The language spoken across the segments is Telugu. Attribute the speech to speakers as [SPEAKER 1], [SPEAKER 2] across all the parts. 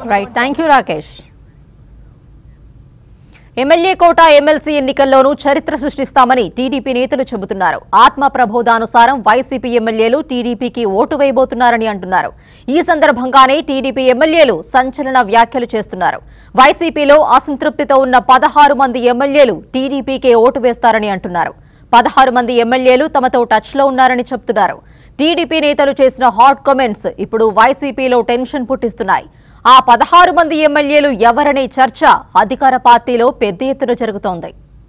[SPEAKER 1] right thank you Rakesh MLA quota MLC ఎన్నికల్లోనూ చరిత్ర సృష్టిస్తామని టీడీపీ నేతలు చెబుతున్నారు ఆత్మ ప్రబోధానుసారం వైసీపీ ఎమ్మెల్యేలు టీడీపీకి ఓటు వేయబోతున్నారని అంటున్నారు ఈ సందర్భంగానే టీడీపీ ఎమ్మెల్యేలు సంచలన వ్యాఖ్యలు చేస్తున్నారు వైసీపీలో అసంతృప్తితో ఉన్న పదహారు మంది ఎమ్మెల్యేలు టీడీపీకే ఓటు వేస్తారని అంటున్నారు పదహారు మంది ఎమ్మెల్యేలు తమతో టచ్లో ఉన్నారని చెప్తున్నారు టీడీపీ నేతలు చేసిన హాట్ కామెంట్స్ ఇప్పుడు వైసీపీలో టెన్షన్ పుట్టిస్తున్నాయి ఆ పదహారు మంది ఎమ్మెల్యేలు ఎవరనే చర్చ అధికార పార్టీలో పెద్ద ఎత్తున జరుగుతోంది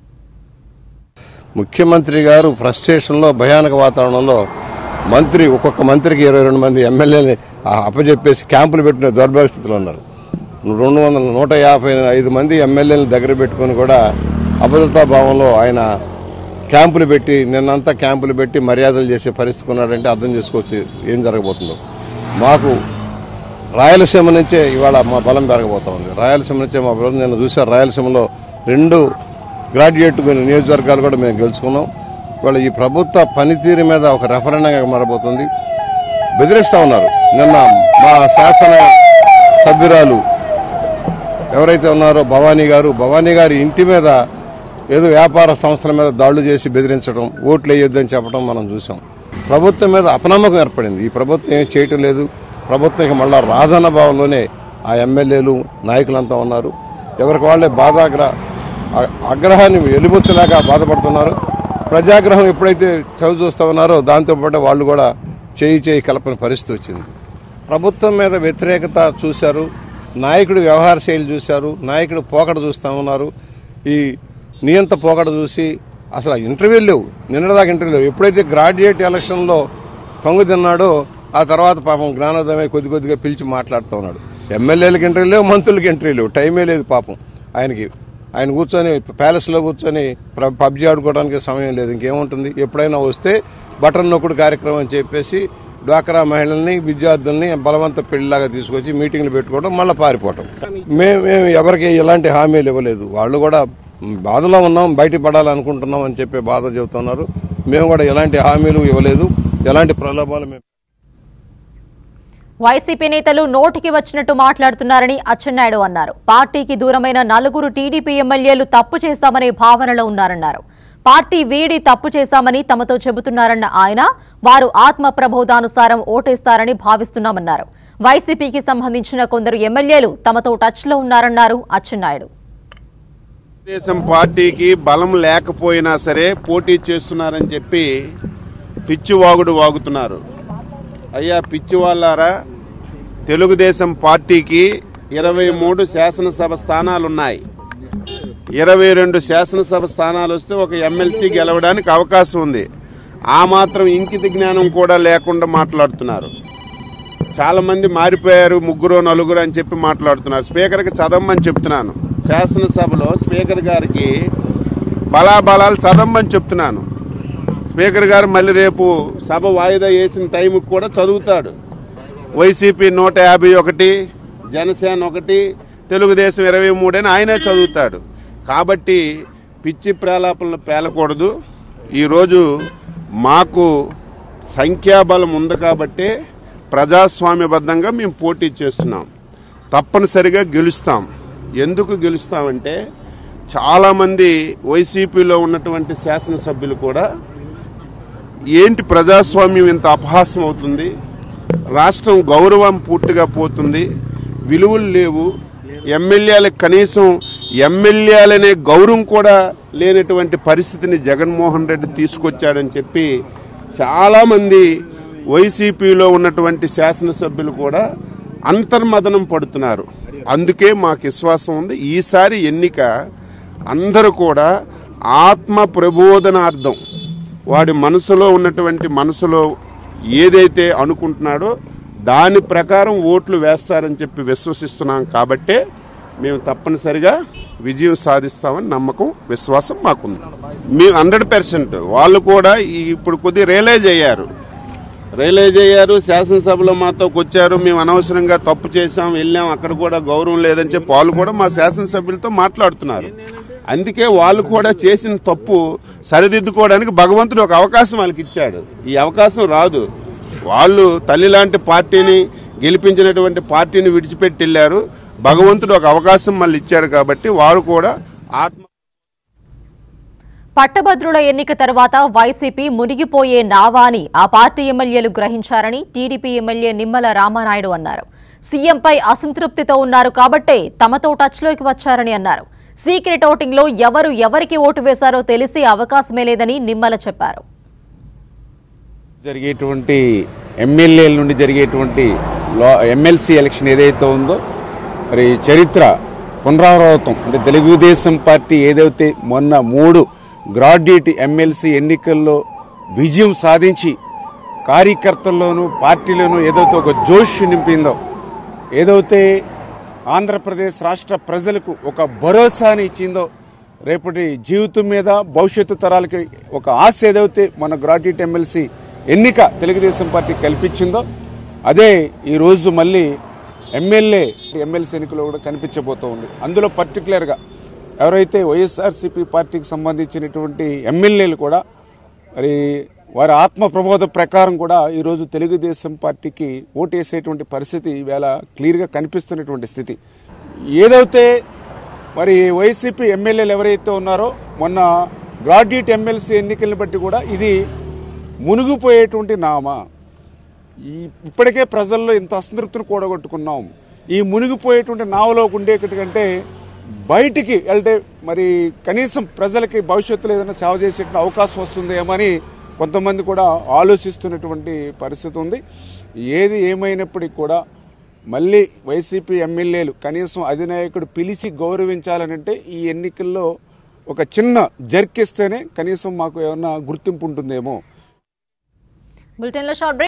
[SPEAKER 2] ముఖ్యమంత్రి గారు ఫ్రస్ట్రేషన్లో భయానక వాతావరణంలో మంత్రి ఒక్కొక్క మంత్రికి ఇరవై రెండు మంది ఎమ్మెల్యేని అప్పచెప్పేసి క్యాంపులు పెట్టిన దౌర్భాగ్యస్థితిలో ఉన్నారు రెండు వందల నూట యాభై ఐదు మంది ఎమ్మెల్యేలను దగ్గర పెట్టుకుని కూడా అభద్రతా భావంలో ఆయన క్యాంపులు పెట్టి నిన్నంతా క్యాంపులు పెట్టి మర్యాదలు చేసే పరిస్థితి ఉన్నాడంటే అర్థం చేసుకోవచ్చు ఏం జరగబోతుందో మాకు రాయలసీమ నుంచే ఇవాళ మా బలం పెరగబోతా ఉంది రాయలసీమ నుంచే మా బలం నేను చూశాను రాయలసీమలో రెండు గ్రాడ్యుయేట్ నియోజకవర్గాలు కూడా మేము గెలుచుకున్నాం ఇవాళ ఈ ప్రభుత్వ పనితీరు మీద ఒక రెఫరెండంగా మారబోతుంది బెదిరిస్తా ఉన్నారు నిన్న మా శాసన సభ్యురాలు ఎవరైతే ఉన్నారో భవానీ గారు భవానీ గారి ఇంటి మీద ఏదో వ్యాపార సంస్థల మీద దాడులు చేసి బెదిరించడం ఓట్లు వేయొద్దని చెప్పడం మనం చూసాం ప్రభుత్వం మీద అపనమ్మకం ఏర్పడింది ఈ ప్రభుత్వం ఏం చేయటం లేదు ప్రభుత్వం మళ్ళా రాధన భావంలోనే ఆ ఎమ్మెల్యేలు నాయకులంతా ఉన్నారు ఎవరికి వాళ్ళే బాధాగ్ర ఆ- ఆగ్రహాన్ని వెలిబుచ్చలేక బాధపడుతున్నారు ప్రజాగ్రహం ఎప్పుడైతే చవి చూస్తా ఉన్నారో దాంతోపాటు వాళ్ళు కూడా చేయి చేయి కలపని పరిస్థితి వచ్చింది ప్రభుత్వం మీద వ్యతిరేకత చూశారు నాయకుడి వ్యవహార శైలి చూశారు నాయకుడు పోకడ చూస్తా ఉన్నారు ఈ నియంత పోకడ చూసి అసలు ఇంటర్వ్యూలు లేవు నిన్నటిదాకా ఇంటర్వ్యూ లేవు ఎప్పుడైతే గ్రాడ్యుయేట్ ఎలక్షన్లో కొంగు తిన్నాడో ఆ తర్వాత పాపం జ్ఞానోదయమై కొద్ది కొద్దిగా పిలిచి మాట్లాడుతూ ఉన్నాడు ఎమ్మెల్యేలకు ఇంటర్వ్యూ లేవు మంత్రులకి ఇంటర్వ్యూ లేవు టైమే లేదు పాపం ఆయనకి ఆయన కూర్చొని ప్యాలెస్లో కూర్చొని ప్ర- పబ్జీ ఆడుకోవడానికి సమయం లేదు ఇంకేముంటుంది ఎప్పుడైనా వస్తే బటన్ నొక్కుడు కార్యక్రమం అని చెప్పేసి డ్వాక్రా మహిళల్ని విద్యార్థుల్ని బలవంత పెళ్లిలాగా తీసుకొచ్చి మీటింగ్లు పెట్టుకోవడం మళ్ళీ పారిపోవటం మేము మేము ఎవరికి ఎలాంటి హామీలు ఇవ్వలేదు వాళ్ళు కూడా బాధలో ఉన్నాం బయట పడాలనుకుంటున్నాం అని చెప్పి బాధ చెబుతున్నారు మేము కూడా ఎలాంటి హామీలు ఇవ్వలేదు ఎలాంటి ప్రలోభాలు మేము
[SPEAKER 1] వైసీపీ నేతలు నోటికి వచ్చినట్టు మాట్లాడుతున్నారని అచ్చెన్నాయుడు అన్నారు పార్టీకి దూరమైన నలుగురు టీడీపీ ఎమ్మెల్యేలు తప్పు చేశామనే భావనలో ఉన్నారన్నారు పార్టీ వీడి తప్పు చేశామని తమతో చెబుతున్నారన్న ఆయన వారు ఆత్మ ప్రబోధానుసారం ఓటేస్తారని భావిస్తున్నామన్నారు వైసీపీకి సంబంధించిన కొందరు ఎమ్మెల్యేలు తమతో టచ్లో ఉన్నారన్నారు అచ్చెన్నాయుడు
[SPEAKER 3] తెలుగుదేశం పార్టీకి బలం లేకపోయినా సరే పోటీ చేస్తున్నారని చెప్పి పిచ్చి వాగుడు వాగుతున్నారు అయ్యా పిచ్చి వాళ్ళారా తెలుగుదేశం పార్టీకి ఇరవై మూడు శాసనసభ స్థానాలున్నాయి ఇరవై రెండు శాసనసభ స్థానాలు వస్తే ఒక ఎమ్మెల్సీ గెలవడానికి అవకాశం ఉంది ఆ మాత్రం ఇంకిత జ్ఞానం కూడా లేకుండా మాట్లాడుతున్నారు చాలా మంది మారిపోయారు ముగ్గురు నలుగురు అని చెప్పి మాట్లాడుతున్నారు స్పీకర్కి చదవమని చెప్తున్నాను శాసనసభలో స్పీకర్ గారికి బలాబలాలు చదవమని చెప్తున్నాను స్పీకర్ గారు మళ్ళీ రేపు సభ వాయిదా వేసిన టైంకి కూడా చదువుతాడు వైసీపీ నూట యాభై ఒకటి జనసేన ఒకటి తెలుగుదేశం ఇరవై మూడు అని ఆయనే చదువుతాడు కాబట్టి పిచ్చి ప్రేలాపనలు పేలకూడదు ఈరోజు మాకు సంఖ్యాబలం ఉంది కాబట్టే ప్రజాస్వామ్యబద్ధంగా మేము పోటీ చేస్తున్నాం తప్పనిసరిగా గెలుస్తాం ఎందుకు గెలుస్తామంటే చాలామంది వైసీపీలో ఉన్నటువంటి శాసనసభ్యులు కూడా ఏంటి ప్రజాస్వామ్యం ఇంత అపహాస్యం అవుతుంది రాష్ట్రం గౌరవం పూర్తిగా పోతుంది విలువలు లేవు ఎమ్మెల్యేలకు కనీసం ఎమ్మెల్యేలనే గౌరవం కూడా లేనటువంటి పరిస్థితిని జగన్మోహన్ రెడ్డి తీసుకొచ్చాడని చెప్పి చాలామంది వైసీపీలో ఉన్నటువంటి శాసనసభ్యులు కూడా అంతర్మదనం పడుతున్నారు అందుకే మాకు విశ్వాసం ఉంది ఈసారి ఎన్నిక అందరూ కూడా ఆత్మ ప్రబోధనార్థం వాడి మనసులో ఉన్నటువంటి మనసులో ఏదైతే అనుకుంటున్నాడో దాని ప్రకారం ఓట్లు వేస్తారని చెప్పి విశ్వసిస్తున్నాం కాబట్టే మేము తప్పనిసరిగా విజయం సాధిస్తామని నమ్మకం విశ్వాసం మాకుంది మేము హండ్రెడ్ పర్సెంట్ వాళ్ళు కూడా ఈ- ఇప్పుడు కొద్దిగా రియలైజ్ అయ్యారు రియలైజ్ అయ్యారు శాసనసభలో మాతో వచ్చారు మేము అనవసరంగా తప్పు చేశాం వెళ్ళాం అక్కడ కూడా గౌరవం లేదని చెప్పి వాళ్ళు కూడా మా శాసనసభ్యులతో మాట్లాడుతున్నారు అందుకే వాళ్ళు కూడా చేసిన తప్పు సరిదిద్దుకోవడానికి భగవంతుడు ఒక అవకాశం వాళ్ళకి ఇచ్చాడు ఈ అవకాశం రాదు వాళ్ళు తల్లి లాంటి పార్టీని గెలిపించినటువంటి పార్టీని విడిచిపెట్టి వెళ్ళారు భగవంతుడు ఒక అవకాశం మళ్ళీ ఇచ్చాడు కాబట్టి వారు కూడా ఆత్మ
[SPEAKER 1] పట్టభద్రుల ఎన్నిక తర్వాత వైసీపీ మునిగిపోయే నావా అని ఆ పార్టీ ఎమ్మెల్యేలు గ్రహించారని టీడీపీ ఎమ్మెల్యే నిమ్మల రామానాయుడు అన్నారు సీఎంపై అసంతృప్తితో ఉన్నారు కాబట్టే తమతో టచ్లోకి వచ్చారని అన్నారు సీక్రెట్ ఓటింగ్ లో ఎవరు ఎవరికి ఓటు వేశారో తెలిసే అవకాశమే లేదని నిమ్మల చెప్పారు
[SPEAKER 4] జరిగేటువంటి ఎమ్మెల్యేల నుండి జరిగేటువంటి లో- ఎమ్మెల్సీ ఎలక్షన్ ఏదైతే ఉందో మరి చరిత్ర పునరావృతం అంటే తెలుగుదేశం పార్టీ ఏదైతే మొన్న మూడు గ్రాడ్యుయేట్ ఎమ్మెల్సీ ఎన్నికల్లో విజయం సాధించి కార్యకర్తల్లోనూ పార్టీలోనూ ఏదైతే ఒక జోష్ నింపిందో ఏదైతే ఆంధ్రప్రదేశ్ రాష్ట్ర ప్రజలకు ఒక భరోసాని ఇచ్చిందో రేపటి జీవితం మీద భవిష్యత్తు తరాలకి ఒక ఆశ ఏదైతే మన గ్రాడ్యుయేట్ ఎమ్మెల్సీ ఎన్నిక తెలుగుదేశం పార్టీ కల్పించిందో అదే ఈ రోజు మళ్ళీ ఎమ్మెల్యే ఎమ్మెల్సీ ఎన్నికలో కూడా కనిపించబోతూ ఉంది అందులో పర్టికులర్గా ఎవరైతే వైఎస్ఆర్సీపీ పార్టీకి సంబంధించినటువంటి ఎమ్మెల్యేలు కూడా మరి వారి ఆత్మ ప్రబోధ ప్రకారం కూడా ఈరోజు తెలుగుదేశం పార్టీకి ఓటేసేటువంటి పరిస్థితి ఈవేళ క్లియర్గా కనిపిస్తున్నటువంటి స్థితి ఏదైతే మరి వైసీపీ ఎమ్మెల్యేలు ఎవరైతే ఉన్నారో మొన్న గ్రాడ్యుయేట్ ఎమ్మెల్సీ ఎన్నికలను బట్టి కూడా ఇది మునిగిపోయేటువంటి నామ ఈ ఇప్పటికే ప్రజల్లో ఇంత అసంతృప్తిని కూడగొట్టుకున్నాం ఈ మునిగిపోయేటువంటి నావలో ఉండేటి కంటే బయటికి వెళ్తే మరి కనీసం ప్రజలకి భవిష్యత్తులో ఏదైనా సేవ చేసే అవకాశం వస్తుందేమని కొంతమంది కూడా ఆలోచిస్తున్నటువంటి పరిస్థితి ఉంది ఏది ఏమైనప్పటికీ కూడా మళ్ళీ వైసీపీ ఎమ్మెల్యేలు కనీసం అధినాయకుడు పిలిచి గౌరవించాలనంటే ఈ ఎన్నికల్లో ఒక చిన్న జర్కిస్తేనే కనీసం మాకు ఏమన్నా గుర్తింపు ఉంటుందేమో
[SPEAKER 1] బులెటిన్ లో షార్ట్ బ్రేక్